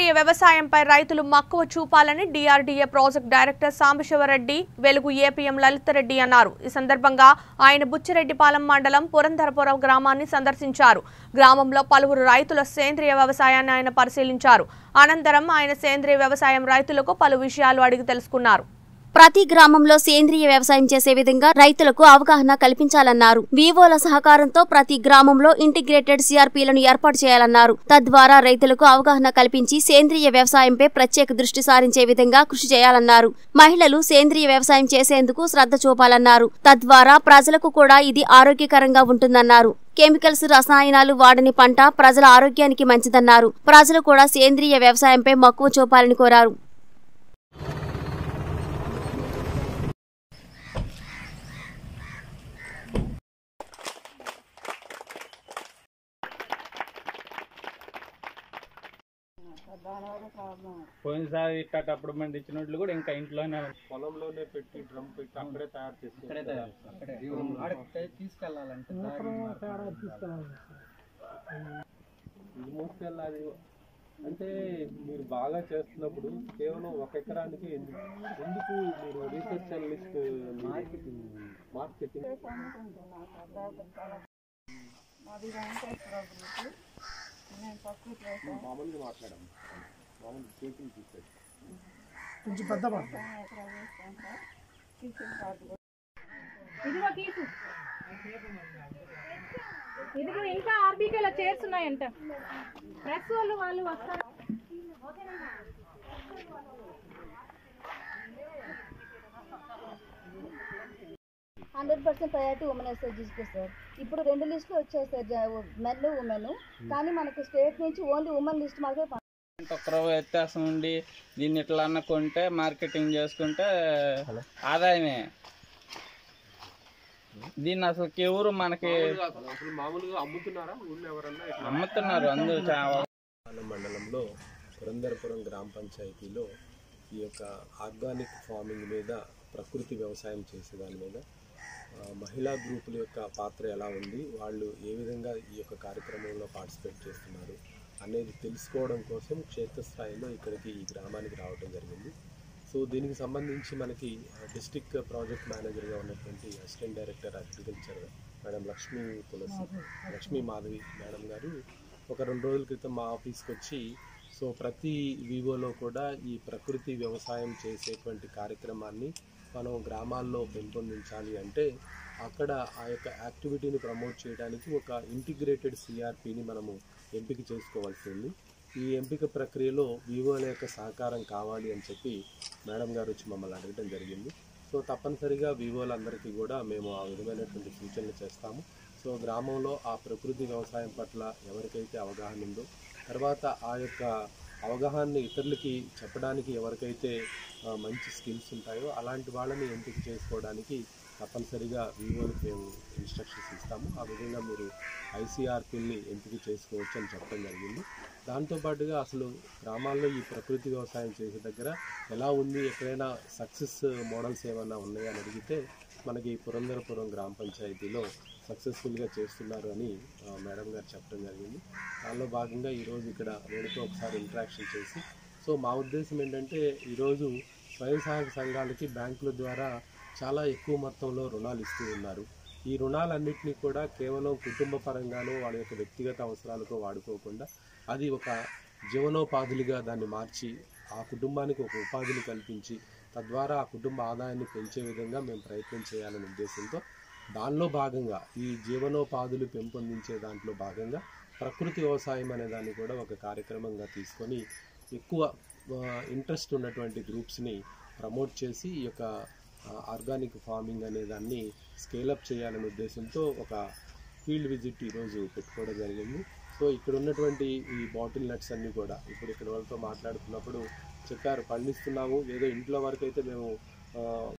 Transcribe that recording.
సేంద్రియ వ్యవసాయంపై రైతులు మక్కువ చూపాలని డిఆర్డీఏ ప్రాజెక్ట్ డైరెక్టర్ సాంబశివరెడ్డి వెలుగు ఏపీఎం లలితరెడ్డి అన్నారు ఈ సందర్భంగా ఆయన బుచ్చిరెడ్డిపాలెం మండలం పురంధరపురం గ్రామాన్ని సందర్శించారు గ్రామంలో పలువురు రైతుల సేంద్రియ వ్యవసాయాన్ని ఆయన పరిశీలించారు అనంతరం ఆయన సేంద్రియ వ్యవసాయం రైతులకు పలు విషయాలు అడిగి తెలుసుకున్నారు ప్రతి గ్రామంలో సేంద్రియ వ్యవసాయం చేసే విధంగా రైతులకు అవగాహన కల్పించాలన్నారు వివోల సహకారంతో ప్రతి గ్రామంలో ఇంటిగ్రేటెడ్ సిఆర్పీలను ఏర్పాటు చేయాలన్నారు తద్వారా రైతులకు అవగాహన కల్పించి సేంద్రియ వ్యవసాయంపై ప్రత్యేక దృష్టి సారించే విధంగా కృషి చేయాలన్నారు మహిళలు సేంద్రియ వ్యవసాయం చేసేందుకు శ్రద్ధ చూపాలన్నారు తద్వారా ప్రజలకు కూడా ఇది ఆరోగ్యకరంగా ఉంటుందన్నారు కెమికల్స్ రసాయనాలు వాడని పంట ప్రజల ఆరోగ్యానికి మంచిదన్నారు ప్రజలు కూడా సేంద్రియ వ్యవసాయంపై మక్కువ చూపాలని కోరారు పోయినసారి ఇట్టేటప్పుడు పండించినట్లు కూడా ఇంకా ఇంట్లోనే పొలంలోనే పెట్టి డ్రమ్ పెట్టి అక్కడే తయారు చేసి తీసుకెళ్ళాలంటే ఇది మోసుకెళ్ళాలి అంటే మీరు బాగా చేస్తున్నప్పుడు కేవలం ఒక ఎకరానికి ఎందుకు ఎందుకు మీరు రీసెర్చ్ అనలిస్ట్ మార్కెటింగ్ మార్కెటింగ్ మామూలుగా మాట్లాడాము మామూలు చేతులు తీసేది ఇదిగో తీసు ఇదిగో ఇంకా ఆర్బీకేలో చైర్స్ ఉన్నాయంట ప్రెస్ వాళ్ళు వాళ్ళు వస్తారు హండ్రెడ్ పర్సెంట్ ప్రయారిటీ ఉమెన్ ఎస్ఎస్జీస్కి సార్ ఇప్పుడు రెండు లిస్టులు వచ్చాయి సార్ మెన్ ఉమెన్ కానీ మనకి స్టేట్ నుంచి ఓన్లీ ఉమెన్ లిస్ట్ మాత్రమే పం- ఒక్కరో వ్యత్యాసం ఉండి దీన్ని ఇట్లా అన్న కొంటే మార్కెటింగ్ చేసుకుంటే ఆదాయమే దీన్ని అసలు ఎవరు మనకి అమ్ముతున్నారు అందరూ చాలా పాలెం మండలంలో పురంధరపురం గ్రామ పంచాయతీలో ఈ యొక్క ఆర్గానిక్ ఫార్మింగ్ మీద ప్రకృతి వ్యవసాయం చేసే దాని మీద ఆ, మహిళా గ్రూపుల యొక్క పాత్ర ఎలా ఉంది వాళ్ళు ఏ విధంగా ఈ యొక్క కార్యక్రమంలో పార్టిసిపేట్ చేస్తున్నారు అనేది తెలుసుకోవడం కోసం క్షేత్రస్థాయిలో ఇక్కడికి ఈ గ్రామానికి రావడం జరిగింది సో దీనికి సంబంధించి మనకి డిస్టిక్ ప్రాజెక్ట్ మేనేజర్గా ఉన్నటువంటి assistant director agriculture madam Lakshmi Tulasi Lakshmi Madhavi madam గారు ఒక రెండు రోజుల క్రితం మా ఆఫీస్కి వచ్చి సో ప్రతి వివోలో కూడా ఈ ప్రకృతి వ్యవసాయం చేసేటువంటి కార్యక్రమాన్ని మనం గ్రామాల్లో పెంపొందించాలి అంటే అక్కడ ఆ యొక్క యాక్టివిటీని ప్రమోట్ చేయడానికి ఒక ఇంటిగ్రేటెడ్ సిఆర్పిని మనము ఎంపిక చేసుకోవాల్సి ఉంది ఈ ఎంపిక ప్రక్రియలో వివోల యొక్క సహకారం కావాలి అని చెప్పి మేడం గారు వచ్చి మమ్మల్ని అడగడం జరిగింది సో తప్పనిసరిగా వివోలందరికీ కూడా మేము ఆ విధమైనటువంటి సూచనలు చేస్తాము సో గ్రామంలో ఆ ప్రకృతి వ్యవసాయం పట్ల ఎవరికైతే అవగాహన ఉందో తర్వాత ఆ యొక్క అవగాహనని ఇతరులకి చెప్పడానికి ఎవరికైతే ఆ, మంచి స్కిల్స్ ఉంటాయో అలాంటి వాళ్ళని ఎంపిక చేసుకోవడానికి తప్పనిసరిగా వివోలకు మేము ఇన్స్ట్రక్షన్స్ ఇస్తాము ఆ విధంగా మీరు ఐసీఆర్పీని ఎంపిక చేసుకోవచ్చు అని చెప్పడం జరిగింది దాంతోపాటుగా అసలు గ్రామాల్లో ఈ ప్రకృతి వ్యవసాయం చేసే దగ్గర ఎలా ఉంది ఎక్కడైనా సక్సెస్ మోడల్స్ ఏమైనా ఉన్నాయా అని అడిగితే మనకి పురంధరపురం గ్రామ పంచాయతీలో సక్సెస్ఫుల్గా చేస్తున్నారు అని ఆ, మేడం గారు చెప్పడం జరిగింది దానిలో భాగంగా ఈరోజు ఇక్కడ నేనుతో ఒకసారి ఇంటరాక్షన్ చేసి సో మా ఉద్దేశం ఏంటంటే ఈరోజు స్వయం సహాయక సంఘాలకి బ్యాంకుల ద్వారా చాలా ఎక్కువ మొత్తంలో రుణాలు ఇస్తూ ఉన్నారు ఈ రుణాలన్నింటినీ కూడా కేవలం కుటుంబ పరంగానో వాళ్ళ యొక్క వ్యక్తిగత అవసరాలకో వాడుకోకుండా అది ఒక జీవనోపాధులుగా దాన్ని మార్చి ఆ కుటుంబానికి ఒక ఉపాధిని కల్పించి తద్వారా ఆ కుటుంబ ఆదాయాన్ని పెంచే విధంగా మేము ప్రయత్నం చేయాలనే ఉద్దేశంతో దానిలో భాగంగా ఈ జీవనోపాధులు పెంపొందించే దాంట్లో భాగంగా ప్రకృతి వ్యవసాయం అనే దాన్ని కూడా ఒక కార్యక్రమంగా తీసుకొని ఎక్కువ ఇంట్రెస్ట్ ఉన్నటువంటి గ్రూప్స్ని ప్రమోట్ చేసి ఈ యొక్క ఆర్గానిక్ ఫార్మింగ్ అనే దాన్ని స్కేలప్ చేయాలనే ఉద్దేశంతో ఒక ఫీల్డ్ విజిట్ ఈరోజు పెట్టుకోవడం జరిగింది సో ఇక్కడ ఉన్నటువంటి ఈ బాటిల్ నట్స్ అన్నీ కూడా ఇప్పుడు ఇక్కడ వాళ్ళతో మాట్లాడుతున్నప్పుడు చెప్పారు పండిస్తున్నాము ఏదో ఇంట్లో వరకు అయితే మేము ఆ,